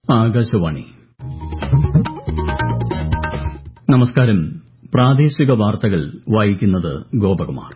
ആകാശവാണി നമസ്കാരം പ്രാദേശിക വാർത്തകൾ വായിക്കുന്നത് ഗോപകുമാർ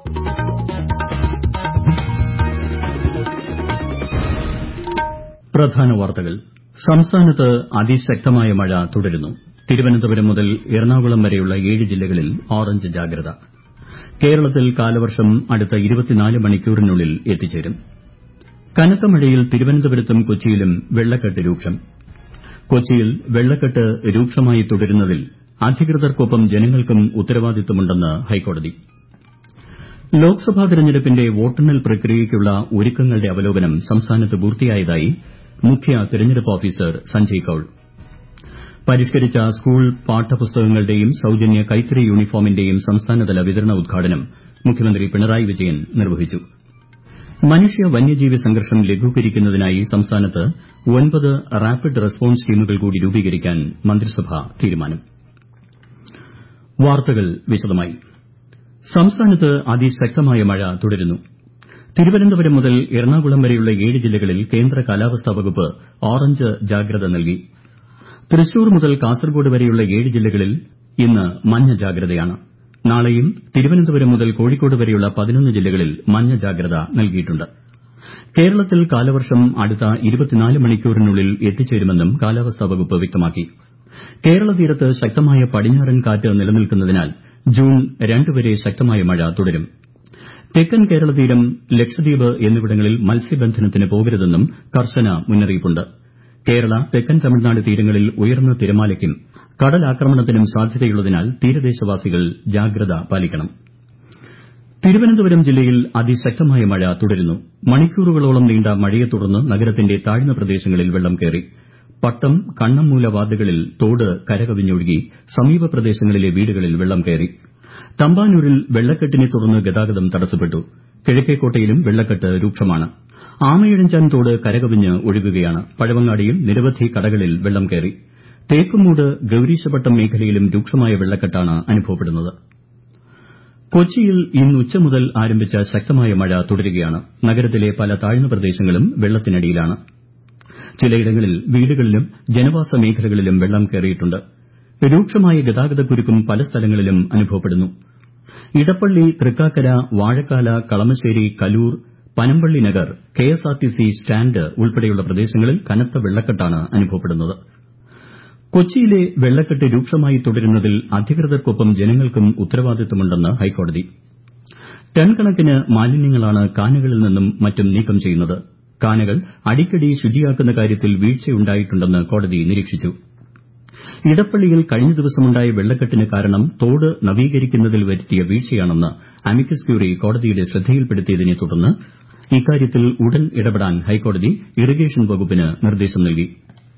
പ്രധാന വാർത്തകൾ സംസ്ഥാനത്ത് അതിശക്തമായ മഴ തുടരുന്നു തിരുവനന്തപുരം മുതൽ എറണാകുളം വരെയുള്ള ഏഴ് ജില്ലകളിൽ ഓറഞ്ച് ജാഗ്രത കേരളത്തിൽ കാലവർഷം അടുത്ത മണിക്കൂറിനുള്ളിൽ എത്തിച്ചേരും കനത്ത മഴയിൽ തിരുവനന്തപുരത്തും കൊച്ചിയിലും വെള്ളക്കെട്ട് രൂക്ഷം കൊച്ചിയിൽ വെള്ളക്കെട്ട് രൂക്ഷമായി തുടരുന്നതിൽ അധികൃതർക്കൊപ്പം ജനങ്ങൾക്കും ഉത്തരവാദിത്തമുണ്ടെന്ന് ഹൈക്കോടതി ലോക്സഭാ തെരഞ്ഞെടുപ്പിന്റെ വോട്ടെണ്ണൽ പ്രക്രിയയ്ക്കുള്ള ഒരുക്കങ്ങളുടെ അവലോകനം സംസ്ഥാനത്ത് പൂർത്തിയായതായി മുഖ്യ തെരഞ്ഞെടുപ്പ് ഓഫീസർ സഞ്ജയ് കൌൾ പരിഷ്കരിച്ച സ്കൂൾ പാഠപുസ്തകങ്ങളുടെയും സൌജന്യ കൈത്തറി യൂണിഫോമിന്റെയും സംസ്ഥാനതല വിതരണ ഉദ്ഘാടനം മുഖ്യമന്ത്രി പിണറായി വിജയൻ നിർവഹിച്ചു മനുഷ്യ വന്യജീവി സംഘർഷം ലഘൂകരിക്കുന്നതിനായി സംസ്ഥാനത്ത് ഒൻപത് റാപ്പിഡ് റെസ്പോൺസ് ടീമുകൾ കൂടി രൂപീകരിക്കാൻ മന്ത്രിസഭാ തീരുമാനം വാർത്തകൾ വിശദമായി സംസ്ഥാനത്ത് അതിശക്തമായ മഴ തുടരുന്നു തിരുവനന്തപുരം മുതൽ എറണാകുളം വരെയുള്ള ഏഴ് ജില്ലകളിൽ കേന്ദ്ര കാലാവസ്ഥാ വകുപ്പ് ഓറഞ്ച് ജാഗ്രത നൽകി തൃശൂർ മുതൽ കാസർകോട് വരെയുള്ള ഏഴ് ജില്ലകളിൽ ഇന്ന് മഞ്ഞ ജാഗ്രതയാണ് നാളെയും തിരുവനന്തപുരം മുതൽ കോഴിക്കോട് വരെയുള്ള പതിനൊന്ന് ജില്ലകളിൽ മഞ്ഞ ജാഗ്രത നൽകിയിട്ടുണ്ട് കേരളത്തിൽ കാലവർഷം അടുത്ത മണിക്കൂറിനുള്ളിൽ എത്തിച്ചേരുമെന്നും കാലാവസ്ഥാ വകുപ്പ് വ്യക്തമാക്കി കേരള തീരത്ത് ശക്തമായ പടിഞ്ഞാറൻ കാറ്റ് നിലനിൽക്കുന്നതിനാൽ ജൂൺ രണ്ട് വരെ ശക്തമായ മഴ തുടരും തെക്കൻ കേരള തീരം ലക്ഷദ്വീപ് എന്നിവിടങ്ങളിൽ മത്സ്യബന്ധനത്തിന് പോകരുതെന്നും കർശന മുന്നറിയിപ്പുണ്ട് കേരള തെക്കൻ തമിഴ്നാട് തീരങ്ങളിൽ ഉയർന്ന തിരമാലയ്ക്കും കടലാക്രമണത്തിനും സാധ്യതയുള്ളതിനാൽ തീരദേശവാസികൾ ജാഗ്രത പാലിക്കണം തിരുവനന്തപുരം ജില്ലയിൽ അതിശക്തമായ മഴ തുടരുന്നു മണിക്കൂറുകളോളം നീണ്ട മഴയെ തുടർന്ന് നഗരത്തിന്റെ താഴ്ന്ന പ്രദേശങ്ങളിൽ വെള്ളം കയറി പട്ടം കണ്ണമ്മൂല വാർഡുകളിൽ തോട് കരകവിഞ്ഞൊഴുകി സമീപ പ്രദേശങ്ങളിലെ വീടുകളിൽ വെള്ളം കയറി തമ്പാനൂരിൽ വെള്ളക്കെട്ടിനെ തുടർന്ന് ഗതാഗതം തടസ്സപ്പെട്ടു കിഴക്കേക്കോട്ടയിലും വെള്ളക്കെട്ട് രൂക്ഷമാണ് ആമയിഴഞ്ചാൻ തോട് കരകവിഞ്ഞ് ഒഴുകുകയാണ് പഴവങ്ങാടിയിൽ നിരവധി കടകളിൽ വെള്ളം കയറി തേക്കുംമൂട് ഗൌരീശപട്ടം മേഖലയിലും രൂക്ഷമായ വെള്ളക്കെട്ടാണ് അനുഭവപ്പെടുന്നത് കൊച്ചിയിൽ ഇന്ന് ഉച്ച മുതൽ ആരംഭിച്ച ശക്തമായ മഴ തുടരുകയാണ് നഗരത്തിലെ പല താഴ്ന്ന പ്രദേശങ്ങളും വെള്ളത്തിനടിയിലാണ് ചിലയിടങ്ങളിൽ വീടുകളിലും ജനവാസ മേഖലകളിലും വെള്ളം കയറിയിട്ടുണ്ട് രൂക്ഷമായ ഗതാഗതക്കുരുക്കും പല സ്ഥലങ്ങളിലും അനുഭവപ്പെടുന്നു ഇടപ്പള്ളി തൃക്കാക്കര വാഴക്കാല കളമശ്ശേരി കലൂർ പനമ്പള്ളി നഗർ കെഎസ്ആർടിസി സ്റ്റാന്റ് ഉൾപ്പെടെയുള്ള പ്രദേശങ്ങളിൽ കനത്ത വെള്ളക്കെട്ടാണ് അനുഭവപ്പെടുന്നത് കൊച്ചിയിലെ വെള്ളക്കെട്ട് രൂക്ഷമായി തുടരുന്നതിൽ അധികൃതർക്കൊപ്പം ജനങ്ങൾക്കും ഉത്തരവാദിത്തമുണ്ടെന്ന് ഹൈക്കോടതി ടൺ കണക്കിന് മാലിന്യങ്ങളാണ് കാനകളിൽ നിന്നും മറ്റും നീക്കം ചെയ്യുന്നത് കാനകൾ അടിക്കടി ശുചിയാക്കുന്ന കാര്യത്തിൽ വീഴ്ചയുണ്ടായിട്ടുണ്ടെന്ന് കോടതി നിരീക്ഷിച്ചു ഇടപ്പള്ളിയിൽ കഴിഞ്ഞ ദിവസമുണ്ടായ വെള്ളക്കെട്ടിന് കാരണം തോട് നവീകരിക്കുന്നതിൽ വരുത്തിയ വീഴ്ചയാണെന്ന് അമിക്കസ് ക്യൂറി കോടതിയുടെ ശ്രദ്ധയിൽപ്പെടുത്തിയതിനെ തുടർന്ന് ഇക്കാര്യത്തിൽ ഉടൻ ഇടപെടാൻ ഹൈക്കോടതി ഇറിഗേഷൻ വകുപ്പിന് നിർദ്ദേശം നൽകി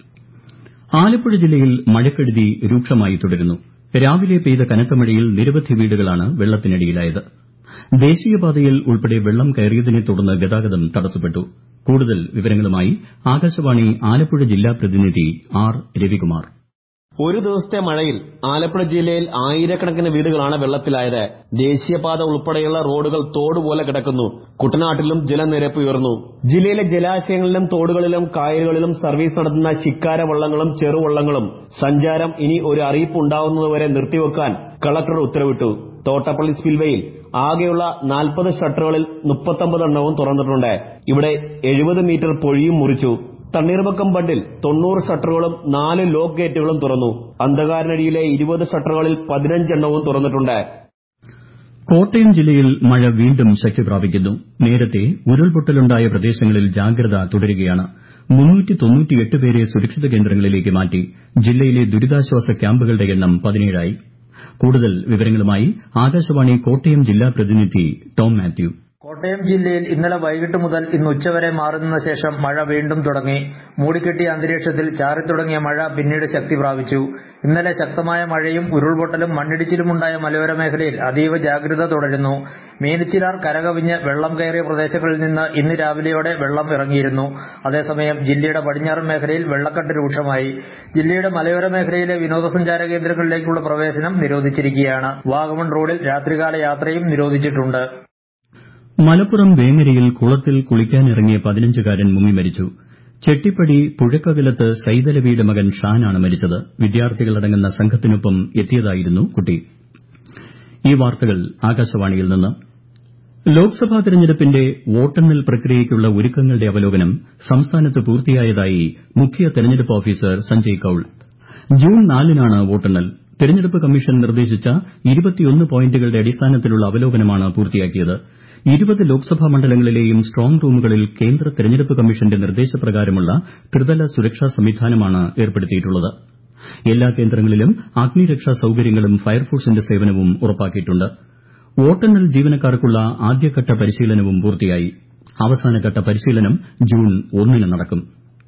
ആലപ്പുഴ ജില്ലയിൽ മഴക്കെടുതി രൂക്ഷമായി തുടരുന്നു രാവിലെ പെയ്ത കനത്ത മഴയിൽ നിരവധി വീടുകളാണ് വെള്ളത്തിനടിയിലായത് ദേശീയപാതയിൽ ഉൾപ്പെടെ വെള്ളം കയറിയതിനെ തുടർന്ന് ഗതാഗതം തടസ്സപ്പെട്ടു കൂടുതൽ വിവരങ്ങളുമായി ആകാശവാണി ആലപ്പുഴ ജില്ലാ പ്രതിനിധി ആർ രവികുമാർ ഒരു ദിവസത്തെ മഴയിൽ ആലപ്പുഴ ജില്ലയിൽ ആയിരക്കണക്കിന് വീടുകളാണ് വെള്ളത്തിലായത് ദേശീയപാത ഉൾപ്പെടെയുള്ള റോഡുകൾ തോടുപോലെ കിടക്കുന്നു കുട്ടനാട്ടിലും ജലനിരപ്പ് ഉയർന്നു ജില്ലയിലെ ജലാശയങ്ങളിലും തോടുകളിലും കായലുകളിലും സർവീസ് നടത്തുന്ന ശിക്കാര വള്ളങ്ങളും ചെറുവള്ളങ്ങളും സഞ്ചാരം ഇനി ഒരു അറിയിപ്പ് ഉണ്ടാവുന്നതുവരെ നിർത്തിവെക്കാൻ കളക്ടർ ഉത്തരവിട്ടു തോട്ടപ്പള്ളി സ്പിൽവേയിൽ ആകെയുള്ള നാൽപ്പത് ഷട്ടറുകളിൽ മുപ്പത്തൊമ്പത് എണ്ണവും തുറന്നിട്ടുണ്ട് ഇവിടെ എഴുപത് മീറ്റർ പൊഴിയും മുറിച്ചു തണ്ണീർമുക്കം ബണ്ടിൽ തൊണ്ണൂറ് ഷട്ടറുകളും നാല് ലോക്ക് ഗേറ്റുകളും തുറന്നു അന്ധകാരനടിയിലെ ഇരുപത് ഷട്ടറുകളിൽ പതിനഞ്ചെണ്ണവും തുറന്നിട്ടുണ്ട് കോട്ടയം ജില്ലയിൽ മഴ വീണ്ടും ശക്തി പ്രാപിക്കുന്നു നേരത്തെ ഉരുൾപൊട്ടലുണ്ടായ പ്രദേശങ്ങളിൽ ജാഗ്രത തുടരുകയാണ് പേരെ സുരക്ഷിത കേന്ദ്രങ്ങളിലേക്ക് മാറ്റി ജില്ലയിലെ ദുരിതാശ്വാസ ക്യാമ്പുകളുടെ എണ്ണം പതിനേഴായി കൂടുതൽ വിവരങ്ങളുമായി ആകാശവാണി കോട്ടയം ജില്ലാ പ്രതിനിധി ടോം മാത്യു കോട്ടയം ജില്ലയിൽ ഇന്നലെ വൈകിട്ട് മുതൽ ഇന്ന് ഉച്ചവരെ മാറുന്ന ശേഷം മഴ വീണ്ടും തുടങ്ങി മൂടിക്കെട്ടിയ അന്തരീക്ഷത്തിൽ ചാറിത്തുടങ്ങിയ മഴ പിന്നീട് ശക്തി പ്രാപിച്ചു ഇന്നലെ ശക്തമായ മഴയും ഉരുൾപൊട്ടലും മണ്ണിടിച്ചിലുമുണ്ടായ മലയോര മേഖലയിൽ അതീവ ജാഗ്രത തുടരുന്നു മീനച്ചിലാർ കരകവിഞ്ഞ് വെള്ളം കയറിയ പ്രദേശങ്ങളിൽ നിന്ന് ഇന്ന് രാവിലെയോടെ വെള്ളം ഇറങ്ങിയിരുന്നു അതേസമയം ജില്ലയുടെ പടിഞ്ഞാറൻ മേഖലയിൽ വെള്ളക്കെട്ട് രൂക്ഷമായി ജില്ലയുടെ മലയോര മേഖലയിലെ വിനോദസഞ്ചാര കേന്ദ്രങ്ങളിലേക്കുള്ള പ്രവേശനം നിരോധിച്ചിരിക്കുകയാണ് വാഗമൺ റോഡിൽ രാത്രികാല യാത്രയും നിരോധിച്ചിട്ടുണ്ട് മലപ്പുറം വേങ്ങരയിൽ കുളത്തിൽ കുളിക്കാനിറങ്ങിയ പതിനഞ്ചുകാരൻ മുങ്ങി മരിച്ചു ചെട്ടിപ്പടി പുഴക്കകലത്ത് സൈതലവിയുടെ മകൻ ഷാനാണ് മരിച്ചത് വിദ്യാർത്ഥികളടങ്ങുന്ന സംഘത്തിനൊപ്പം എത്തിയതായിരുന്നു കുട്ടി ഈ വാർത്തകൾ ആകാശവാണിയിൽ നിന്ന് ലോക്സഭാ തെരഞ്ഞെടുപ്പിന്റെ വോട്ടെണ്ണൽ പ്രക്രിയയ്ക്കുള്ള ഒരുക്കങ്ങളുടെ അവലോകനം സംസ്ഥാനത്ത് പൂർത്തിയായതായി മുഖ്യ തെരഞ്ഞെടുപ്പ് ഓഫീസർ സഞ്ജയ് കൌൾ ജൂൺ നാലിനാണ് വോട്ടെണ്ണൽ തെരഞ്ഞെടുപ്പ് കമ്മീഷൻ നിർദ്ദേശിച്ച പോയിന്റുകളുടെ അടിസ്ഥാനത്തിലുള്ള അവലോകനമാണ് പൂർത്തിയാക്കിയത് ഇരുപത് ലോക്സഭാ മണ്ഡലങ്ങളിലെയും സ്ട്രോങ് റൂമുകളിൽ കേന്ദ്ര തെരഞ്ഞെടുപ്പ് കമ്മീഷന്റെ നിർദ്ദേശപ്രകാരമുള്ള ത്രിതല സുരക്ഷാ സംവിധാനമാണ് ഏർപ്പെടുത്തിയിട്ടുള്ളത് എല്ലാ കേന്ദ്രങ്ങളിലും അഗ്നിരക്ഷാ സൌകര്യങ്ങളും ഫയർഫോഴ്സിന്റെ സേവനവും ഉറപ്പാക്കിയിട്ടുണ്ട് വോട്ടെണ്ണൽ ജീവനക്കാർക്കുള്ള ആദ്യഘട്ട പരിശീലനവും പൂർത്തിയായി അവസാനഘട്ട പരിശീലനം ജൂൺ ഒന്നിന് നടക്കും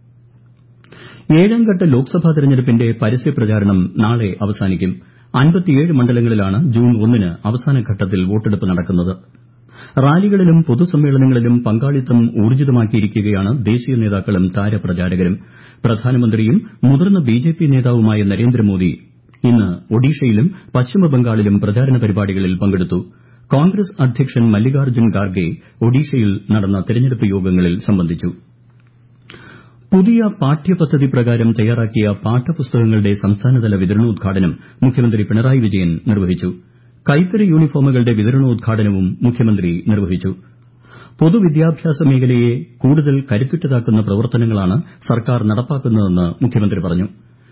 ഏഴാംഘട്ട ലോക്സഭാ തെരഞ്ഞെടുപ്പിന്റെ പരസ്യപ്രചാരണം നാളെ അവസാനിക്കും മണ്ഡലങ്ങളിലാണ് ജൂൺ ഒന്നിന് അവസാനഘട്ടത്തിൽ വോട്ടെടുപ്പ് നടക്കുന്നത് റാലികളിലും പൊതുസമ്മേളനങ്ങളിലും പങ്കാളിത്തം ഊർജ്ജിതമാക്കിയിരിക്കുകയാണ് ദേശീയ നേതാക്കളും താരപ്രചാരകരും പ്രധാനമന്ത്രിയും മുതിർന്ന ബിജെപി നേതാവുമായ നരേന്ദ്രമോദി ഇന്ന് ഒഡീഷയിലും പശ്ചിമബംഗാളിലും പ്രചാരണ പരിപാടികളിൽ പങ്കെടുത്തു കോൺഗ്രസ് അധ്യക്ഷൻ മല്ലികാർജ്ജുൻ ഖാർഗെ ഒഡീഷയിൽ നടന്ന തെരഞ്ഞെടുപ്പ് യോഗങ്ങളിൽ സംബന്ധിച്ചു പുതിയ പാഠ്യപദ്ധതി പ്രകാരം തയ്യാറാക്കിയ പാഠപുസ്തകങ്ങളുടെ സംസ്ഥാനതല വിതരണോദ്ഘാടനം മുഖ്യമന്ത്രി പിണറായി വിജയൻ നിർവഹിച്ചു കൈത്തറി യൂണിഫോമുകളുടെ വിതരണോദ്ഘാടനവും മുഖ്യമന്ത്രി നിർവഹിച്ചു പൊതുവിദ്യാഭ്യാസ മേഖലയെ കൂടുതൽ കരുത്തുറ്റതാക്കുന്ന പ്രവർത്തനങ്ങളാണ് സർക്കാർ നടപ്പാക്കുന്നതെന്ന് മുഖ്യമന്ത്രി പറഞ്ഞു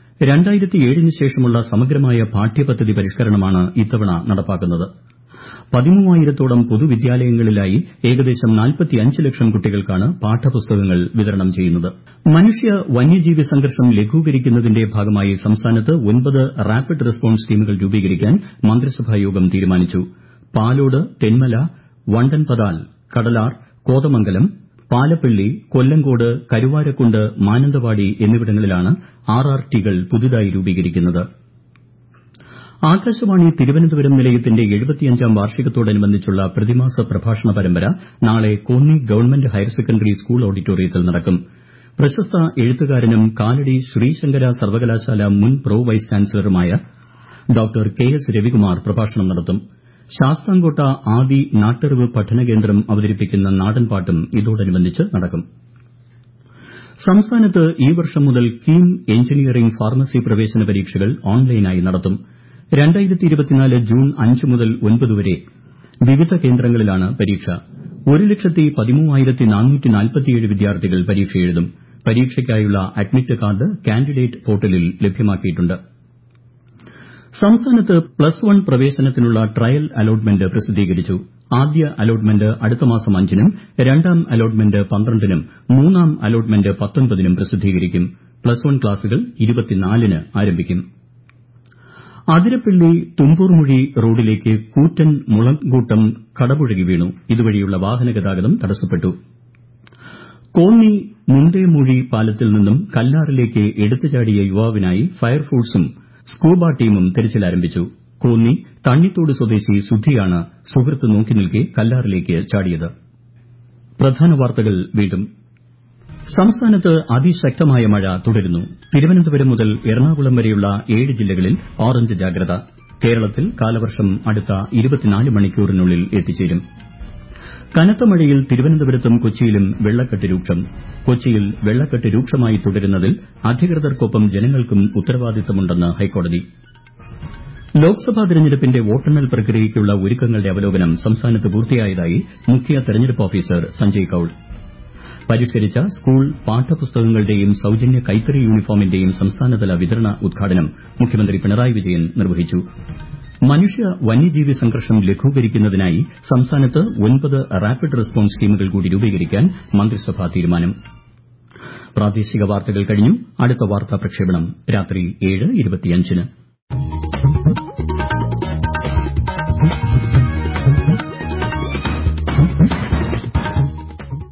ന് ശേഷമുള്ള സമഗ്രമായ പാഠ്യപദ്ധതി പരിഷ്കരണമാണ് ഇത്തവണ നടപ്പാക്കുന്നത് പതിമൂവായിരത്തോളം പൊതുവിദ്യാലയങ്ങളിലായി ഏകദേശം ലക്ഷം കുട്ടികൾക്കാണ് പാഠപുസ്തകങ്ങൾ വിതരണം ചെയ്യുന്നത് മനുഷ്യ വന്യജീവി സംഘർഷം ലഘൂകരിക്കുന്നതിന്റെ ഭാഗമായി സംസ്ഥാനത്ത് ഒൻപത് റാപ്പിഡ് റെസ്പോൺസ് ടീമുകൾ രൂപീകരിക്കാൻ മന്ത്രിസഭായോഗം തീരുമാനിച്ചു പാലോട് തെന്മല വണ്ടൻപതാൽ കടലാർ കോതമംഗലം പാലപ്പിള്ളി കൊല്ലങ്കോട് കരുവാരക്കുണ്ട് മാനന്തവാടി എന്നിവിടങ്ങളിലാണ് ആർ ആർ ടികൾ പുതുതായി രൂപീകരിക്കുന്നത് ആകാശവാണി തിരുവനന്തപുരം നിലയത്തിന്റെ എഴുപത്തിയഞ്ചാം വാർഷികത്തോടനുബന്ധിച്ചുള്ള പ്രതിമാസ പ്രഭാഷണ പരമ്പര നാളെ Konni government higher secondary school ഓഡിറ്റോറിയത്തിൽ നടക്കും പ്രശസ്ത എഴുത്തുകാരനും കാലടി ശ്രീശങ്കര സർവകലാശാല മുൻ പ്രോ വൈസ് ചാൻസലറുമായ ഡോക്ടർ കെ എസ് രവികുമാർ പ്രഭാഷണം നടത്തും ശാസ്താംകോട്ട ആദി നാട്ടറിവ് പഠനകേന്ദ്രം അവതരിപ്പിക്കുന്ന നാടൻപാട്ടും ഇതോടനുബന്ധിച്ച് നടക്കും സംസ്ഥാനത്ത് ഈ വർഷം മുതൽ കീം എഞ്ചിനീയറിംഗ് ഫാർമസി പ്രവേശന പരീക്ഷകൾ ഓൺലൈനായി നടത്തും ജൂൺ അഞ്ച് മുതൽ ഒൻപത് വരെ വിവിധ കേന്ദ്രങ്ങളിലാണ് പരീക്ഷ ഒരു ലക്ഷത്തി പതിമൂവായിരത്തി നാനൂറ്റി നാൽപ്പത്തിയേഴ് വിദ്യാർത്ഥികൾ പരീക്ഷ എഴുതും പരീക്ഷയ്ക്കായുള്ള അഡ്മിറ്റ് കാർഡ് കാൻഡിഡേറ്റ് പോർട്ടലിൽ ലഭ്യമാക്കിയിട്ടുണ്ട് സംസ്ഥാനത്ത് പ്ലസ് വൺ പ്രവേശനത്തിനുള്ള ട്രയൽ അലോട്ട്മെന്റ് പ്രസിദ്ധീകരിച്ചു ആദ്യ അലോട്ട്മെന്റ് അടുത്ത മാസം അഞ്ചിനും രണ്ടാം അലോട്ട്മെന്റ് പന്ത്രണ്ടിനും മൂന്നാം അലോട്ട്മെന്റ് പത്തൊൻപതിനും പ്രസിദ്ധീകരിക്കും പ്ലസ് വൺ ക്ലാസുകൾ ഇരുപത്തിനാലിന് ആരംഭിക്കും അതിരപ്പിള്ളി തുമ്പൂർമുഴി റോഡിലേക്ക് കൂറ്റൻ മുളങ്കൂട്ടം കടപുഴകി വീണു ഇതുവഴിയുള്ള വാഹനഗതാഗതം തടസ്സപ്പെട്ടു കോന്നി മുണ്ടേമുഴി പാലത്തിൽ നിന്നും കല്ലാറിലേക്ക് എടുത്തുചാടിയ യുവാവിനായി ഫയർഫോഴ്സും സ്കൂബ ടീമും തെരച്ചിൽ ആരംഭിച്ചു കോന്നി തണ്ണിത്തോട് സ്വദേശി സുധിയാണ് സുഹൃത്ത് നോക്കി നിൽക്കെ കല്ലാറിലേക്ക് ചാടിയത് പ്രധാന വാർത്തകൾ വീണ്ടും സംസ്ഥാനത്ത് അതിശക്തമായ മഴ തുടരുന്നു തിരുവനന്തപുരം മുതൽ എറണാകുളം വരെയുള്ള ഏഴ് ജില്ലകളിൽ ഓറഞ്ച് ജാഗ്രത കേരളത്തിൽ കാലവർഷം അടുത്ത മണിക്കൂറിനുള്ളിൽ എത്തിച്ചേരും കനത്ത മഴയിൽ തിരുവനന്തപുരത്തും കൊച്ചിയിലും വെള്ളക്കെട്ട് രൂക്ഷം കൊച്ചിയിൽ വെള്ളക്കെട്ട് രൂക്ഷമായി തുടരുന്നതിൽ അധികൃതർക്കൊപ്പം ജനങ്ങൾക്കും ഉത്തരവാദിത്തമുണ്ടെന്ന് ഹൈക്കോടതി ലോക്സഭാ തെരഞ്ഞെടുപ്പിന്റെ വോട്ടെണ്ണൽ പ്രക്രിയയ്ക്കുള്ള ഒരുക്കങ്ങളുടെ അവലോകനം സംസ്ഥാനത്ത് പൂർത്തിയായതായി മുഖ്യ തെരഞ്ഞെടുപ്പ് ഓഫീസർ സഞ്ജയ് കൌൾ പരിഷ്കരിച്ച സ്കൂൾ പാഠപുസ്തകങ്ങളുടെയും സൌജന്യ കൈത്തറി യൂണിഫോമിന്റെയും സംസ്ഥാനതല വിതരണ ഉദ്ഘാടനം മുഖ്യമന്ത്രി പിണറായി വിജയൻ നിർവഹിച്ചു മനുഷ്യ വന്യജീവി സംഘർഷം ലഘൂകരിക്കുന്നതിനായി സംസ്ഥാനത്ത് ഒൻപത് റാപ്പിഡ് റെസ്പോൺസ് ടീമുകൾ കൂടി രൂപീകരിക്കാൻ മന്ത്രിസഭാ തീരുമാനം പ്രാദേശിക വാർത്തകൾ കഴിഞ്ഞു അടുത്ത വാർത്താ പ്രക്ഷേപണം രാത്രി ഏഴ് ഇരുപത്തിയഞ്ചിന്